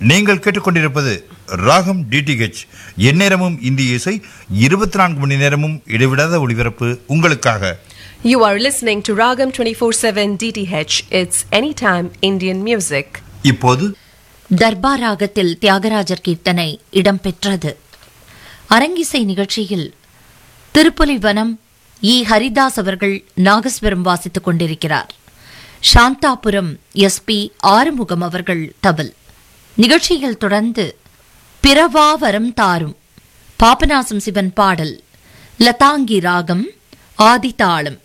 நீங்கள் கேட்டுக்கொண்டிருப்பது ராகம் டிடிஹெச் எந்நேரமும் இந்திய இசை இருபத்தி நான்கு மணி நேரமும் இடைவிடாத ஒளிபரப்பு உங்களுக்காக You are listening to Ragam 24/7 DTH. It's anytime Indian music. இப்போது தர்பாராகத்தில் தியாகராஜர் கீர்த்தனை இடம்பெற்றது அரங்கிசை நிகழ்ச்சியில் திருப்புலிவனம் இ ஹரிதாஸ் அவர்கள் நாகஸ்வரம் வாசித்துக் கொண்டிருக்கிறார் சாந்தாபுரம் எஸ் பி ஆறுமுகம் அவர்கள் தபல் நிகழ்ச்சியில் தொடர்ந்து பிறவாவரம் தாரும் பாபநாசம் சிவன் பாடல் லதாங்கி ராகம் ஆதிதாளம்